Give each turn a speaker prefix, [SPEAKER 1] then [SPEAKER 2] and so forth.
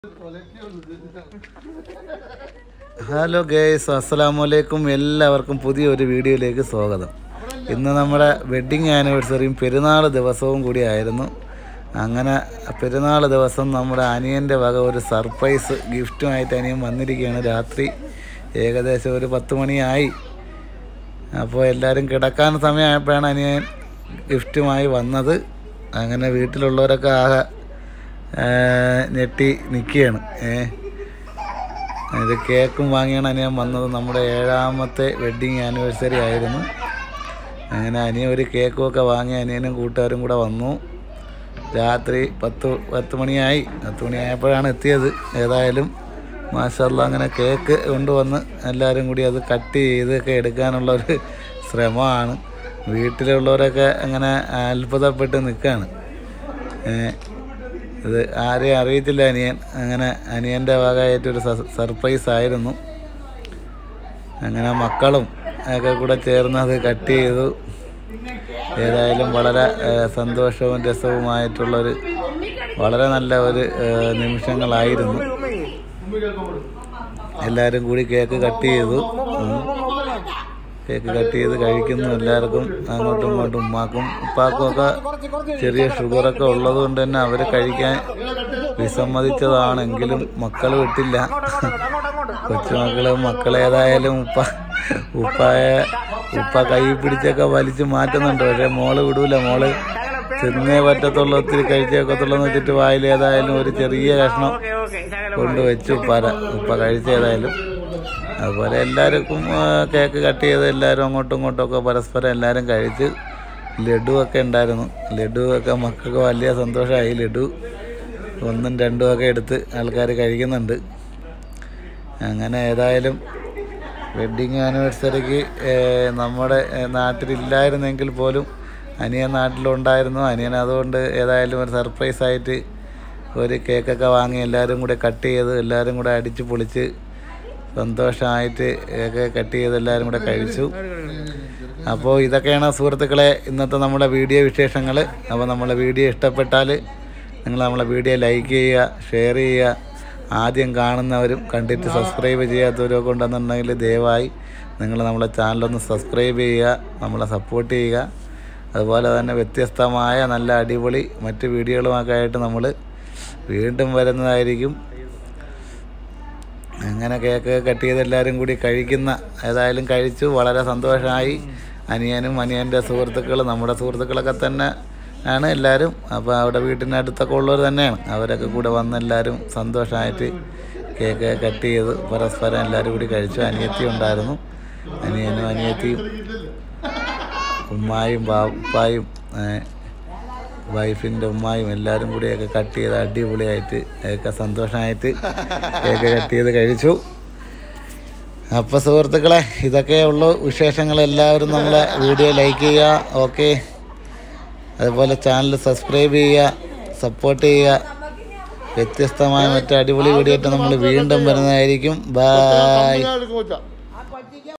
[SPEAKER 1] Hello guys അസ്സലാമു അലൈക്കും എല്ലാവർക്കും പുതിയൊരു വീഡിയോയിലേക്ക് സ്വാഗതം ഇന്ന് നമ്മുടെ വെഡ്ഡിങ് ആനിവേഴ്സറിയും പെരുന്നാൾ ദിവസവും കൂടി ആയിരുന്നു അങ്ങനെ പെരുന്നാൾ ദിവസം നമ്മുടെ അനിയൻ്റെ വക ഒരു സർപ്രൈസ് ഗിഫ്റ്റുമായിട്ട് അനിയൻ വന്നിരിക്കുകയാണ് രാത്രി ഏകദേശം ഒരു പത്ത് മണിയായി അപ്പോൾ എല്ലാവരും കിടക്കാൻ സമയമായപ്പോഴാണ് അനിയൻ ഗിഫ്റ്റുമായി വന്നത് അങ്ങനെ വീട്ടിലുള്ളവരൊക്കെ ആകെ ആ, ഞെട്ടി നിൽക്കുകയാണ് ഏഹ് ഇത് കേക്കും വാങ്ങിയാണ് അനിയൻ വന്നത് നമ്മുടെ ഏഴാമത്തെ വെഡ്ഡിങ് ആനിവേഴ്സറി ആയിരുന്നു അങ്ങനെ അനിയൻ ഒരു കേക്കും ഒക്കെ വാങ്ങി അനിയനും കൂട്ടുകാരും കൂടെ വന്നു രാത്രി പത്ത് പത്ത് മണിയായി പത്ത് മണിയായപ്പോഴാണ് എത്തിയത് ഏതായാലും മാഷല്ല അങ്ങനെ കേക്ക് കൊണ്ടുവന്ന് എല്ലാവരും കൂടി അത് കട്ട് ചെയ്തൊക്കെ എടുക്കാനുള്ള ഒരു ശ്രമമാണ് വീട്ടിലുള്ളവരൊക്കെ അങ്ങനെ അത്ഭുതപ്പെട്ട് നിൽക്കുകയാണ് ഏഹ് ഇത് ആരെയും അറിയത്തില്ല അനിയൻ അങ്ങനെ അനിയൻ്റെ ഭാഗമായിട്ടൊരു സ- സർപ്രൈസ് ആയിരുന്നു അങ്ങനെ മക്കളും ഒക്കെ കൂടെ ചേർന്ന് അത് കട്ട് ചെയ്തു ഏതായാലും വളരെ ഏഹ്, സന്തോഷവും രസവുമായിട്ടുള്ളൊരു വളരെ നല്ല ഒരു ഏഹ്, നിമിഷങ്ങളായിരുന്നു എല്ലാവരും കൂടി കേക്ക് കട്ട് ചെയ്തു ഉം. കേക്ക് കട്ട് ചെയ്ത് കഴിക്കുന്നു എല്ലാവർക്കും അങ്ങോട്ടും ഇങ്ങോട്ടും ഉമ്മാക്കും ഉപ്പാക്കും ഒക്കെ ചെറിയ ഷുഗറൊക്കെ ഉള്ളത് കൊണ്ട് തന്നെ അവർ കഴിക്കാൻ വിസമ്മതിച്ചതാണെങ്കിലും മക്കൾ വിട്ടില്ല കൊച്ചുമക്കള് മക്കളേതായാലും ഉപ്പ ഉപ്പായ ഉപ്പ കൈ പിടിച്ചൊക്കെ വലിച്ചു മാറ്റുന്നുണ്ട് പക്ഷെ മോള് വിടൂല മോള് തിന്നേ പറ്റത്തുള്ളൂ ഒത്തിരി കഴിച്ചേക്കത്തുള്ളൂ എന്ന് വെച്ചിട്ട് വായിൽ ഏതായാലും ഒരു ചെറിയ കഷ്ണം കൊണ്ടുവച്ചു ഉപ്പാര ഉപ്പ കഴിച്ചേതായാലും അതുപോലെ എല്ലാവർക്കും ആ, കേക്ക് കട്ട് ചെയ്ത് എല്ലാവരും അങ്ങോട്ടും ഇങ്ങോട്ടും ഒക്കെ പരസ്പരം എല്ലാവരും കഴിച്ച് ലഡു ഒക്കെ ഉണ്ടായിരുന്നു ലഡു ഒക്കെ മക്കൾക്ക് വലിയ സന്തോഷമായി ലഡു ഒന്നും രണ്ടും ഒക്കെ എടുത്ത് ആൾക്കാർ കഴിക്കുന്നുണ്ട് അങ്ങനെ ഏതായാലും വെഡ്ഡിങ് ആനിവേഴ്സറിക്ക് നമ്മുടെ ഏ, നാട്ടിലില്ലായിരുന്നെങ്കിൽ പോലും അനിയൻ നാട്ടിലുണ്ടായിരുന്നു അനിയൻ അതുകൊണ്ട് ഏതായാലും ഒരു സർപ്രൈസ് ആയിട്ട് ഒരു കേക്കൊക്കെ വാങ്ങി എല്ലാവരും കൂടെ കട്ട് ചെയ്ത് എല്ലാവരും കൂടെ അടിച്ച് പൊളിച്ച് സന്തോഷമായിട്ട് ഒക്കെ കട്ട് ചെയ്ത് എല്ലാവരും കൂടെ കഴിച്ചു അപ്പോൾ ഇതൊക്കെയാണ് സുഹൃത്തുക്കളെ ഇന്നത്തെ നമ്മുടെ വീഡിയോ വിശേഷങ്ങൾ അപ്പോൾ നമ്മളെ വീഡിയോ ഇഷ്ടപ്പെട്ടാൽ നിങ്ങൾ നമ്മളെ വീഡിയോ ലൈക്ക് ചെയ്യുക ഷെയർ ചെയ്യുക ആദ്യം കാണുന്നവരും കണ്ടിട്ട് സബ്സ്ക്രൈബ് ചെയ്യാത്തവരും ഒക്കെ ഉണ്ടെന്നുണ്ടെങ്കിൽ ദയവായി നിങ്ങൾ നമ്മളെ ചാനലൊന്ന് സബ്സ്ക്രൈബ് ചെയ്യുക നമ്മളെ സപ്പോർട്ട് ചെയ്യുക അതുപോലെ തന്നെ വ്യത്യസ്തമായ നല്ല അടിപൊളി മറ്റ് വീഡിയോകളുമൊക്കെ ആയിട്ട് നമ്മൾ വീണ്ടും വരുന്നതായിരിക്കും അങ്ങനെ കേക്ക് കട്ട് ചെയ്ത് എല്ലാവരും കൂടി കഴിക്കുന്ന ഏതായാലും കഴിച്ചു വളരെ സന്തോഷമായി അനിയനും അനിയൻ്റെ സുഹൃത്തുക്കൾ നമ്മുടെ സുഹൃത്തുക്കളൊക്കെ തന്നെ ആണ് എല്ലാവരും അപ്പോൾ അവിടെ വീട്ടിനടുത്തൊക്കെ ഉള്ളവർ തന്നെയാണ് അവരൊക്കെ കൂടെ വന്ന് എല്ലാവരും സന്തോഷമായിട്ട് കേക്ക് കട്ട് ചെയ്ത് പരസ്പരം എല്ലാവരും കൂടി കഴിച്ചു അനിയത്തി ഉണ്ടായിരുന്നു അനിയനും അനിയത്തിയും ഉമ്മായും ബാപ്പായും വൈഫിൻ്റെ ഉമ്മായും എല്ലാവരും കൂടിയൊക്കെ കട്ട് ചെയ്ത് അടിപൊളിയായിട്ട് ഒക്കെ സന്തോഷമായിട്ട് കേക്ക് കട്ട് ചെയ്ത് കഴിച്ചു അപ്പോൾ സുഹൃത്തുക്കളെ ഇതൊക്കെ ഉള്ളൂ വിശേഷങ്ങൾ എല്ലാവരും നമ്മളെ വീഡിയോ ലൈക്ക് ചെയ്യുക ഓക്കെ അതുപോലെ ചാനൽ സബ്സ്ക്രൈബ് ചെയ്യുക സപ്പോർട്ട് ചെയ്യുക വ്യത്യസ്തമായ മറ്റു അടിപൊളി വീഡിയോ ആയിട്ട് നമ്മൾ വീണ്ടും വരുന്നതായിരിക്കും ബായ്